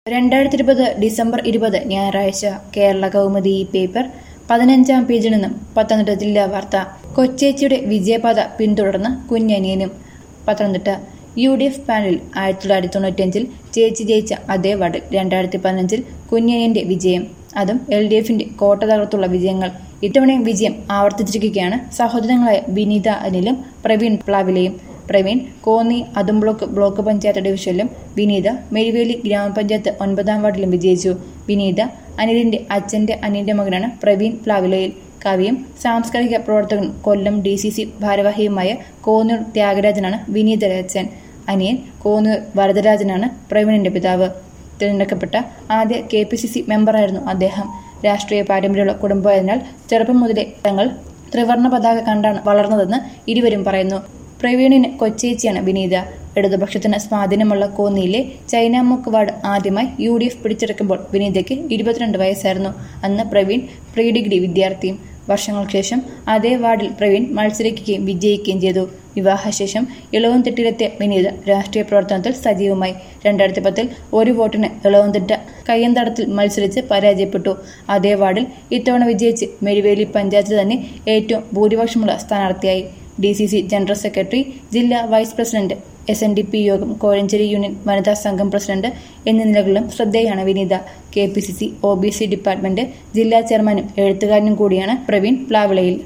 രണ്ടായിരത്തി ഇരുപത് ഡിസംബർ ഇരുപത് ഞായറാഴ്ച കേരള കൗമുദി ഈ പേപ്പർ പതിനഞ്ചാം പേജിൽ നിന്നും പത്തനംതിട്ട ജില്ലാ വാർത്ത കൊച്ചേച്ചിയുടെ വിജയപാത പിന്തുടർന്ന് കുഞ്ഞനിയനും പത്തനംതിട്ട യു ഡി എഫ് പാനലിൽ ആയിരത്തി തൊള്ളായിരത്തി തൊണ്ണൂറ്റിയഞ്ചിൽ ചേച്ചി ജയിച്ച അതേ വാർഡിൽ രണ്ടായിരത്തി പതിനഞ്ചിൽ കുഞ്ഞനിയന്റെ വിജയം അതും എൽ ഡി എഫിന്റെ കോട്ട തകർത്തുള്ള വിജയങ്ങൾ ഇത്തവണയും വിജയം ആവർത്തിച്ചിരിക്കുകയാണ് സഹോദരങ്ങളായ വിനീത അനിലും പ്രവീൺ പ്ലാവിലെയും പ്രവീൺ കോന്നി അതുംബ്ലോക്ക് ബ്ലോക്ക് പഞ്ചായത്ത് ഡിവിഷനിലും വിനീത മെരിവേലി ഗ്രാമപഞ്ചായത്ത് ഒൻപതാം വാർഡിലും വിജയിച്ചു വിനീത അനിലിന്റെ അച്ഛന്റെ അനിയന്റെ മകനാണ് പ്രവീൺ പ്ലാവിലയിൽ കവിയും സാംസ്കാരിക പ്രവർത്തകനും കൊല്ലം ഡി സി സി ഭാരവാഹിയുമായ കോന്നൂർ ത്യാഗരാജനാണ് വിനീതയുടെ അച്ഛൻ അനിയൻ കോന്നൂർ വരദരാജനാണ് പ്രവീണിന്റെ പിതാവ് തിരഞ്ഞെടുക്കപ്പെട്ട ആദ്യ കെ പി സി സി മെമ്പറായിരുന്നു അദ്ദേഹം രാഷ്ട്രീയ പാരമ്പര്യമുള്ള കുടുംബമായതിനാൽ ചെറുപ്പം മുതലേ തങ്ങൾ ത്രിവർണ പതാക കണ്ടാണ് വളർന്നതെന്ന് ഇരുവരും പറയുന്നു പ്രവീണിന് കൊച്ചേച്ചിയാണ് വിനീത ഇടതുപക്ഷത്തിന് സ്വാധീനമുള്ള കോന്നിയിലെ ചൈനാമുക്ക് വാർഡ് ആദ്യമായി യു ഡി എഫ് പിടിച്ചെടുക്കുമ്പോൾ വിനീതയ്ക്ക് ഇരുപത്തിരണ്ട് വയസ്സായിരുന്നു അന്ന് പ്രവീൺ പ്രീ ഡിഗ്രി വിദ്യാർത്ഥിയും വർഷങ്ങൾക്ക് ശേഷം അതേ വാർഡിൽ പ്രവീൺ മത്സരിക്കുകയും വിജയിക്കുകയും ചെയ്തു വിവാഹശേഷം ഇളവൻതിട്ടിലെത്തിയ വിനീത രാഷ്ട്രീയ പ്രവർത്തനത്തിൽ സജീവമായി രണ്ടായിരത്തി പത്തിൽ ഒരു വോട്ടിന് ഇളവൻതിട്ട കയ്യന്തടത്തിൽ മത്സരിച്ച് പരാജയപ്പെട്ടു അതേ വാർഡിൽ ഇത്തവണ വിജയിച്ച് മെരുവേലി പഞ്ചായത്തിൽ തന്നെ ഏറ്റവും ഭൂരിപക്ഷമുള്ള സ്ഥാനാർത്ഥിയായി D C C general secretary ജില്ലാ vice president S N D P Yogam Kozhencherry union വനിതാ സംഘം പ്രസിഡന്റ് എന്നീ നിലകളിലും ശ്രദ്ധേയാണ് Vineetha K P C C O B C department ജില്ലാ ചെയർമാനും എഴുത്തുകാരനും കൂടിയാണ് പ്രവീൺ പ്ലാവിളയിൽ